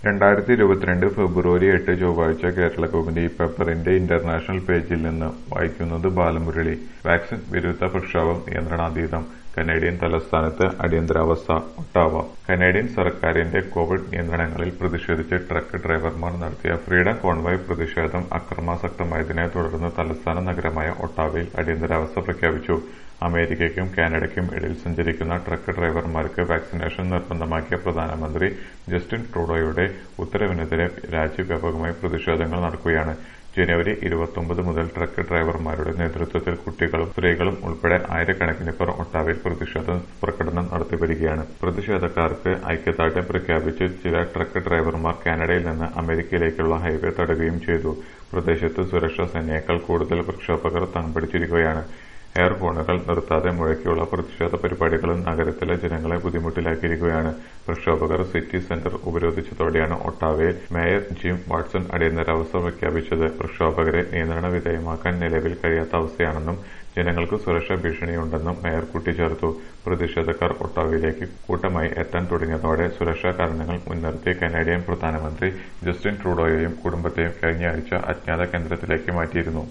രണ്ടായിരത്തി ഇരുപത്തിരണ്ട് ഫെബ്രുവരി എട്ട് ചൊവ്വാഴ്ച കേരളകൗമുദി പേപ്പറിന്റെ ഇന്റർനാഷണൽ പേജിൽ നിന്ന് വായിക്കുന്നത് ബാലമുരളി വാക്സിൻ വിരുദ്ധ പ്രക്ഷോഭം നിയന്ത്രണാതീതം കനേഡിയൻ തലസ്ഥാനത്ത് അടിയന്തരാവസ്ഥ ഒട്ടാവ കനേഡിയൻ സർക്കാരിന്റെ കോവിഡ് നിയന്ത്രണങ്ങളിൽ പ്രതിഷേധിച്ച് ട്രക്ക് ഡ്രൈവർമാർ നടത്തിയ ഫ്രീഡം കോൺവോയ് പ്രതിഷേധം അക്രമാസക്തമായതിനെ തുടർന്ന് തലസ്ഥാന നഗരമായ ഒട്ടാവയിൽ അടിയന്തരാവസ്ഥ പ്രഖ്യാപിച്ചു അമേരിക്കയ്ക്കും കാനഡയ്ക്കും ഇടയിൽ സഞ്ചരിക്കുന്ന ട്രക്ക് ഡ്രൈവർമാർക്ക് വാക്സിനേഷൻ നിർബന്ധമാക്കിയ പ്രധാനമന്ത്രി ജസ്റ്റിൻ ട്രൂഡോയുടെ ഉത്തരവിനെതിരെ രാജ്യവ്യാപകമായി പ്രതിഷേധങ്ങൾ നടക്കുകയാണ് ജനുവരി ഇരുപത്തൊമ്പത് മുതൽ ട്രക്ക് ഡ്രൈവർമാരുടെ നേതൃത്വത്തിൽ കുട്ടികളും സ്ത്രീകളും ഉൾപ്പെടെ ആയിരക്കണക്കിന് പേർ ഒട്ടാവയിൽ പ്രതിഷേധ പ്രകടനം നടത്തിവരികയാണ് പ്രതിഷേധക്കാർക്ക് ഐക്യദാർഢ്യം പ്രഖ്യാപിച്ച് ചില ട്രക്ക് ഡ്രൈവർമാർ കാനഡയിൽ നിന്ന് അമേരിക്കയിലേക്കുള്ള ഹൈവേ തടയുകയും ചെയ്തു പ്രദേശത്ത് സുരക്ഷാ സേനയേക്കാൾ കൂടുതൽ പ്രക്ഷോഭകർ തമ്പടിച്ചിരിക്കുകയാണ് എയർ ഹോണുകൾ നിർത്താതെ മുഴക്കിയുള്ള പ്രതിഷേധ പരിപാടികളും നഗരത്തിലെ ജനങ്ങളെ ബുദ്ധിമുട്ടിലാക്കിയിരിക്കുകയാണ് പ്രക്ഷോഭകർ സിറ്റി സെന്റർ ഉപരോധിച്ചതോടെയാണ് ഒട്ടാവയിൽ മേയർ ജിം വാട്സൺ അടിയന്തരാവസ്ഥ പ്രഖ്യാപിച്ചത് പ്രക്ഷോഭകരെ നിയന്ത്രണ വിധേയമാക്കാൻ നിലവിൽ കഴിയാത്ത അവസ്ഥയാണെന്നും ജനങ്ങൾക്ക് സുരക്ഷാ ഭീഷണിയുണ്ടെന്നും മേയർ കൂട്ടിച്ചേർത്തു പ്രതിഷേധക്കാർ ഒട്ടാവയിലേക്ക് കൂട്ടമായി എത്താൻ തുടങ്ങിയതോടെ സുരക്ഷാ കാരണങ്ങൾ മുൻനിർത്തി കനേഡിയൻ പ്രധാനമന്ത്രി ജസ്റ്റിൻ ട്രൂഡോയെയും കുടുംബത്തെയും കഴിഞ്ഞയാഴ്ച അജ്ഞാത കേന്ദ്രത്തിലേക്ക് മാറ്റിയിരുന്നു